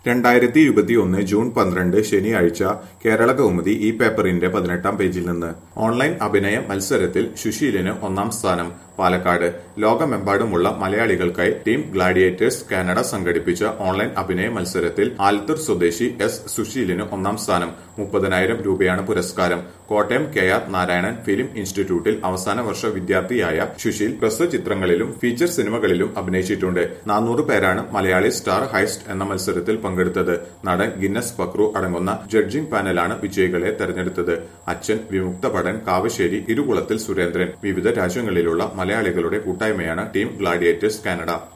രണ്ടായിരത്തി ഇരുപത്തിയൊന്ന് ജൂൺ പന്ത്രണ്ട് ശനിയാഴ്ച കേരള കൗമുദി ഈ പേപ്പറിന്റെ പതിനെട്ടാം പേജിൽ നിന്ന് ഓൺലൈൻ അഭിനയ മത്സരത്തിൽ സുശീലിന് ഒന്നാം സ്ഥാനം പാലക്കാട് ലോകമെമ്പാടുമുള്ള മലയാളികൾക്കായി ടീം ഗ്ലാഡിയേറ്റേഴ്സ് കാനഡ സംഘടിപ്പിച്ച ഓൺലൈൻ അഭിനയ മത്സരത്തിൽ ആലത്തൂർ സ്വദേശി എസ് സുശീലിന് ഒന്നാം സ്ഥാനം മുപ്പതിനായിരം രൂപയാണ് പുരസ്കാരം Kottayam K R Narayanan film ഇൻസ്റ്റിറ്റ്യൂട്ടിൽ അവസാന വർഷ വിദ്യാർത്ഥിയായ സുശീൽ ഹ്രസ്വ ചിത്രങ്ങളിലും ഫീച്ചർ സിനിമകളിലും അഭിനയിച്ചിട്ടുണ്ട് നാനൂറ് പേരാണ് മലയാളി സ്റ്റാർ ഹൈസ്റ്റ് എന്ന മത്സരത്തിൽ പങ്കെടുത്തത് നടൻ ഗിന്നസ് പക്രു അടങ്ങുന്ന ജഡ്ജിംഗ് പാനലാണ് വിജയികളെ തെരഞ്ഞെടുത്തത് അച്ഛൻ വിമുക്ത ഭടൻ കാവശ്ശേരി ഇരുകുളത്തിൽ സുരേന്ദ്രൻ വിവിധ രാജ്യങ്ങളിലുള്ള മലയാളികളുടെ കൂട്ടായ്മയാണ് ടീം ഗ്ലാഡിയേറ്റേഴ്സ് കാനഡ